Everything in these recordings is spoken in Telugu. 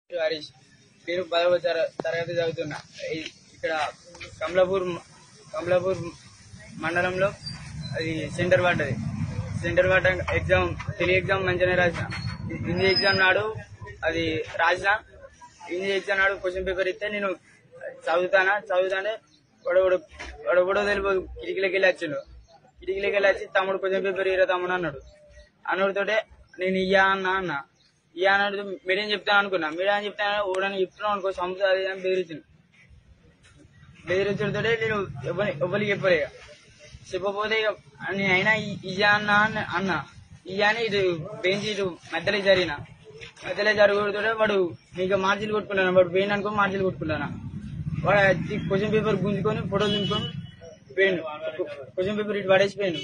హరీష్ నేను పదవ తర- తరగతి చదువుతున్నా ఈ- ఇక్కడ కమలాపూర్ కమలాపూర్ మండలంలో అది సెంటర్ పడ్డది సెంటర్ పడ్డ ఎగ్జామ్ తెలుగు ఎగ్జామ్ మంచిగానే రాసిన హిందీ ఎగ్జామ్ నాడు అది రాసిన హిందీ ఎగ్జామ్ నాడు క్వశ్చన్ పేపర్ ఇస్తే నేను చదువుతానా చదువుతానే వాడు వాడు కూడా తెలియదు కిటికీలోకి వెళ్ళి వచ్చిండు కిటికీలోకి వెళ్ళి వచ్చి తమ్ముడు క్వశ్చన్ పేపర్ ఇరా తమ్ముడు అన్నాడు అన్నడితోటే నేను ఇయ్యా అన్నా అన్న ఇయ్యా అన్నాడు మీడియం చెప్తాను అనుకున్నా మీడియం చెప్తాను ఓడని చెప్తున్నాను అనుకో సంస్థ అది అని బెదిరించింది బెదిరించడంతో నేను ఎవరి ఎవరికి చెప్పలే ఇక. చెప్పకపోతే ఇక నేను అయినా ఇ- ఇయ్యా అన్నా అన్న అన్న ఇయ్యా అని ఇటు బెంచ్ ఇటు మధ్యలో జరిగిన మధ్యలో జరగడంతో వాడు ఇక మార్జిల్ కొట్టుకున్నాను వాడు పోయిన అనుకో మార్జిల్ కొట్టుకున్నాను వాడు వచ్చి క్వశ్చన్ పేపర్ గుంజుకొని ఫోటో దింపుకొని పోయిండు క్వశ్చన్ పేపర్ ఇటు పడేసిపోయాను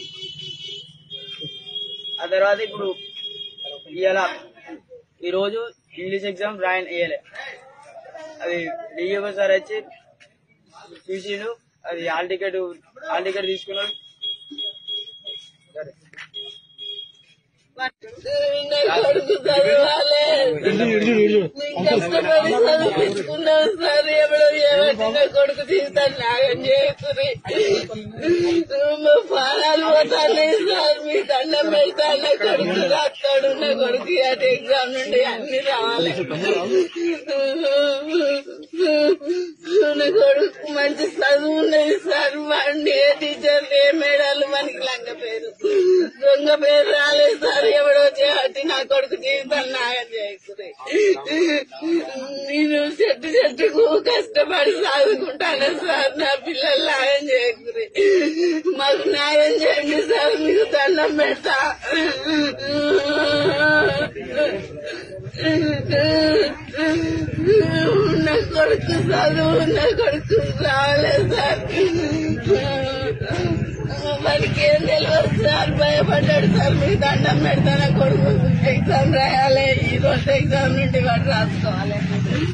ఆ తర్వాత ఇప్పుడు ఇవాళ ఈ రోజు ఇంగ్లీష్ ఎగ్జామ్ రాయన్ వేయలే అది డిఏఓ సార్ వచ్చి చూసిండు అది హాల్ టికెట్ హాల్ టికెట్ తీసుకున్నాడు సరే నా కొడుకు చదవాలి మేము కష్టపడి చదివించుకున్నాం సార్ ఎవడో ఏమంటే నా కొడుకు తీస్తాను నాగం చేసుకుని మా ప్రాణాలు పోతాయి సార్ మీ దండం పెడతా నా కొడుకు రాస్తాడు నా కొడుకు అటు ఎగ్జామ్ నుండి అన్ని రావాలి నా కొడుకు మంచి చదువు ఉన్నది సార్ వాడిని ఏ టీచర్ ఏ మేడాలు మనకి లంగ పేరు దొంగ పేరు రాలేదు సార్ ఎవడో చేపట్టి నా కొడుకు జీవితం నాగం చేసుకుని నేను చెట్టు చెట్టుకు కష్టపడి సాదుకుంటాను సార్ నా పిల్లలు నాగం చేసుకుని మాకు న్యాయం చేయండి సార్ మీకు దండం పెడతా నా కొడుకు చదువు నా కొడుకు రాలేదు సార్ వాడికి ఏం తెలియదు సార్ భయపడ్డాడు సార్ మీకు దండం పెడతా నా కొడుకు ఎగ్జామ్ రాయాలి ఈ రోజు ఎగ్జామ్ నుండి వాడు రాసుకోవాలి